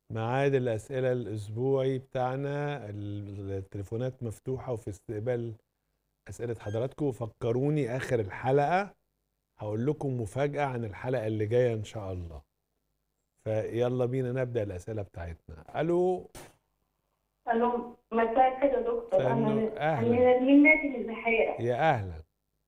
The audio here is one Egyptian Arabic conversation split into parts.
ميعاد الأسئلة الأسبوعي بتاعنا ال- التليفونات مفتوحة وفي استقبال أسئلة حضراتكم فكروني آخر الحلقة هقول لكم مفاجأة عن الحلقة اللي جاية إن شاء الله فيلا بينا نبدأ الأسئلة بتاعتنا ألو الو مساء الخير يا دكتور مساء انا النور. أهلا. انا من نادي من البحيره يا أهلا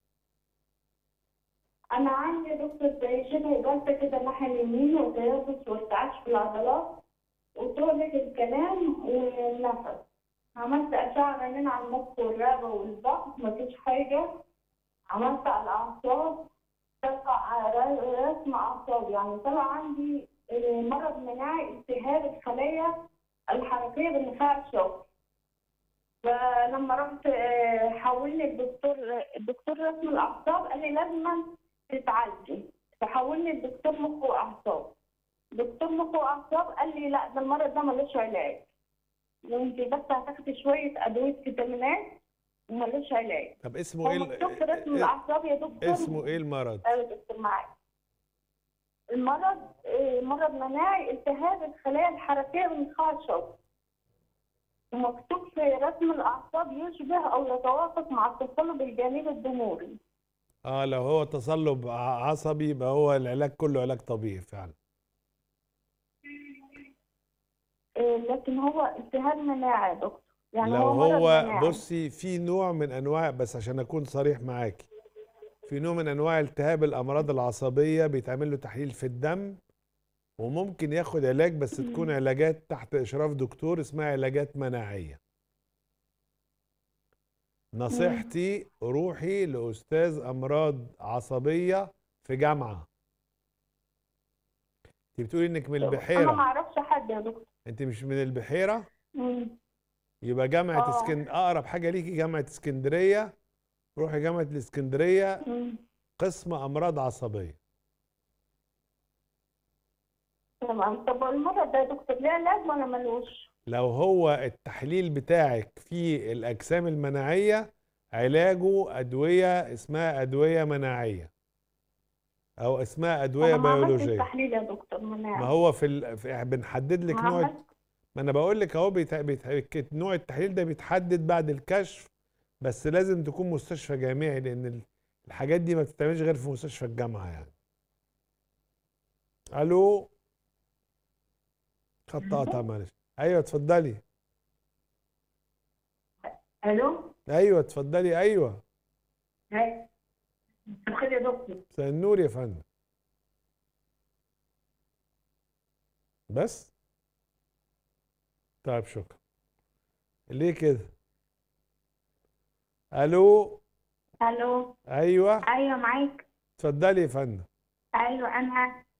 انا عندي يا دكتور زي شبه جلطه كده الناحيه اليمين وتيبس وارتعاش في العضلات وطولة الكلام والنفس عملت أشعة رنين على المخ والرقبة والبطن مفيش حاجة عملت على الأعصاب طلع رسم أعصاب يعني طلع عندي آه، مرض مناعي التهاب الخلايا الحركية بالنخاع الشوكي فلما رحت آه، حولني الدكتور الدكتور رسم الأعصاب قال لي لازم تتعالجي فحولني الدكتور مخ وأعصاب دكتور مخ وأعصاب قال لي لا ده المرض ده ملوش علاج وانت بس هتاخدي شوية أدوية فيتامينات وملوش علاج طب اسمه هو إيه مكتوب في رسم ال- الأعصاب يا دكتور اسمه إيه المرض؟ أيوة يا دكتور معاك المرض آه، مرض مناعي التهاب الخلايا الحركية بالنخاع الشوكي ومكتوب في رسم الأعصاب يشبه أو يتوافق مع التصلب الجانبي الدموري اه لو هو تصلب ع- عصبي يبقى هو العلاج كله علاج طبيعي فعلا آه، لكن هو التهاب مناعي يا دكتور يعني لو هو مرض هو مناعي. بصي في نوع من انواع بس عشان اكون صريح معاكي في نوع من انواع التهاب الامراض العصبيه بيتعمل له تحليل في الدم وممكن ياخد علاج بس تكون علاجات تحت اشراف دكتور اسمها علاجات مناعيه نصيحتي روحي لاستاذ امراض عصبيه في جامعه انت بتقولي انك من انا ما البحيره اعرفش حد يا دكتور انت مش من البحيره مم. يبقى جامعة آه. اسكن اقرب حاجة ليكي جامعة اسكندرية روحي جامعة الاسكندرية مم. قسم امراض عصبية تمام طب المرض ده يا دكتور ليه علاج ولا ملوش؟ لو هو التحليل بتاعك في الاجسام المناعية علاجه ادوية اسمها ادوية مناعية او اسمها ادوية انا ما عملتش بيولوجية تحليل يا دكتور مناعي ما هو في, ال... في بنحدد لك ما نوع عملت ما انا بقول لك اهو بيت... بيت... نوع التحليل ده بيتحدد بعد الكشف بس لازم تكون مستشفى جامعي لان ال- الحاجات دي ما بتتعملش غير في مستشفى الجامعه يعني الو خط قطع معلش ايوه اتفضلي الو ايوه اتفضلي ايوه هاي الخير يا دكتور مساء النور يا فندم بس طيب شكرا ليه كده الو الو ايوه ايوه معاك اتفضلي يا فندم ايوه انا